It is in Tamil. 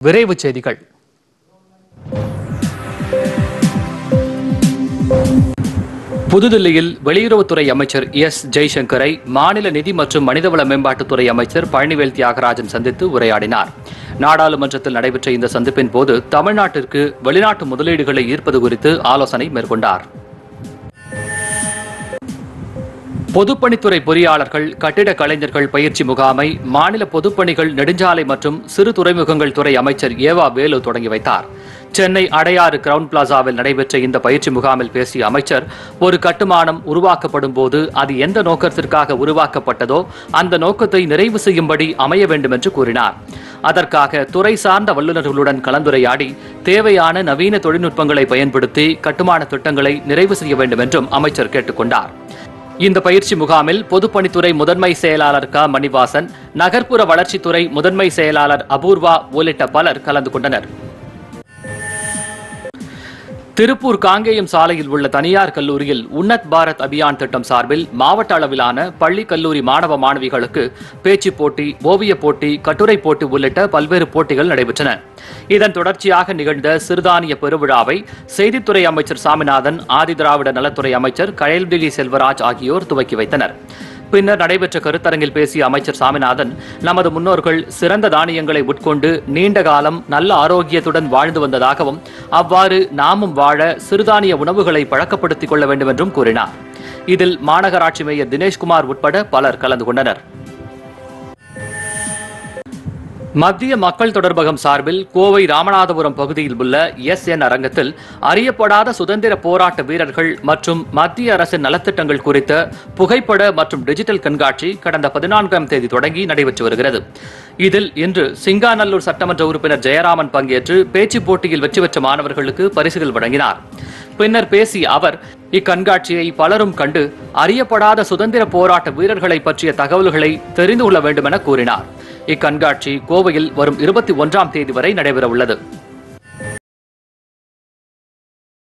விரைவுச் செய்திகள் புதுதில்லியில் வெளியுறவுத்துறை அமைச்சர் எஸ் ஜெய்சங்கரை மாநில நிதி மற்றும் மனிதவள மேம்பாட்டுத்துறை அமைச்சர் பழனிவேல் தியாகராஜன் சந்தித்து உரையாடினார் நாடாளுமன்றத்தில் நடைபெற்ற இந்த சந்திப்பின் போது தமிழ்நாட்டிற்கு வெளிநாட்டு முதலீடுகளை ஈர்ப்பது குறித்து ஆலோசனை மேற்கொண்டார் பொதுப்பணித்துறை பொறியாளர்கள் கட்டிட கலைஞர்கள் பயிற்சி முகாமை மாநில பொதுப்பணிகள் நெடுஞ்சாலை மற்றும் சிறு துறைமுகங்கள் துறை அமைச்சர் ஏவா வேலு தொடங்கி வைத்தார் சென்னை அடையாறு கிரவுன் பிளாசாவில் நடைபெற்ற இந்த பயிற்சி முகாமில் பேசிய அமைச்சர் ஒரு கட்டுமானம் உருவாக்கப்படும் போது அது எந்த நோக்கத்திற்காக உருவாக்கப்பட்டதோ அந்த நோக்கத்தை நிறைவு செய்யும்படி அமைய வேண்டும் என்று கூறினார் அதற்காக துறை சார்ந்த வல்லுநர்களுடன் கலந்துரையாடி தேவையான நவீன தொழில்நுட்பங்களை பயன்படுத்தி கட்டுமான திட்டங்களை நிறைவு செய்ய வேண்டும் என்றும் அமைச்சர் கேட்டுக்கொண்டார் இந்த பயிற்சி முகாமில் பொதுப்பணித்துறை முதன்மை செயலாளர் க மணிவாசன் நகர்ப்புற வளர்ச்சித்துறை முதன்மை செயலாளர் அபூர்வா உள்ளிட்ட பலர் கலந்து கொண்டனர் திருப்பூர் காங்கேயம் சாலையில் உள்ள தனியார் கல்லூரியில் உன்னத் பாரத் அபியான் திட்டம் சார்பில் மாவட்ட அளவிலான பள்ளி கல்லூரி மாணவ மாணவிகளுக்கு பேச்சுப் போட்டி ஓவியப் போட்டி கட்டுரை போட்டி உள்ளிட்ட பல்வேறு போட்டிகள் நடைபெற்றன இதன் தொடர்ச்சியாக நிகழ்ந்த சிறுதானிய பெருவிழாவை செய்தித்துறை அமைச்சர் சாமிநாதன் ஆதிதிராவிட நலத்துறை அமைச்சர் கயல்விழி செல்வராஜ் ஆகியோர் துவக்கி வைத்தனர் பின்னர் நடைபெற்ற கருத்தரங்கில் பேசிய அமைச்சர் சாமிநாதன் நமது முன்னோர்கள் சிறந்த தானியங்களை உட்கொண்டு நீண்ட காலம் நல்ல ஆரோக்கியத்துடன் வாழ்ந்து வந்ததாகவும் அவ்வாறு நாமும் வாழ சிறுதானிய உணவுகளை பழக்கப்படுத்திக் கொள்ள வேண்டும் என்றும் கூறினார் இதில் மாநகராட்சி மேயர் தினேஷ்குமார் உட்பட பலர் கலந்து கொண்டனர் மத்திய மக்கள் தொடர்பகம் சார்பில் கோவை ராமநாதபுரம் பகுதியில் உள்ள எஸ் என் அரங்கத்தில் அறியப்படாத சுதந்திர போராட்ட வீரர்கள் மற்றும் மத்திய அரசின் நலத்திட்டங்கள் குறித்த புகைப்பட மற்றும் டிஜிட்டல் கண்காட்சி கடந்த பதினான்காம் தேதி தொடங்கி நடைபெற்று வருகிறது இதில் இன்று சிங்காநல்லூர் சட்டமன்ற உறுப்பினர் ஜெயராமன் பங்கேற்று பேச்சுப் போட்டியில் வெற்றி பெற்ற மாணவர்களுக்கு பரிசுகள் வழங்கினார் பின்னர் பேசிய அவர் இக்கண்காட்சியை பலரும் கண்டு அறியப்படாத சுதந்திர போராட்ட வீரர்களை பற்றிய தகவல்களை தெரிந்து கொள்ள வேண்டும் என கூறினார் இக்கண்காட்சி கோவையில் வரும் இருபத்தி ஒன்றாம் தேதி வரை நடைபெற உள்ளது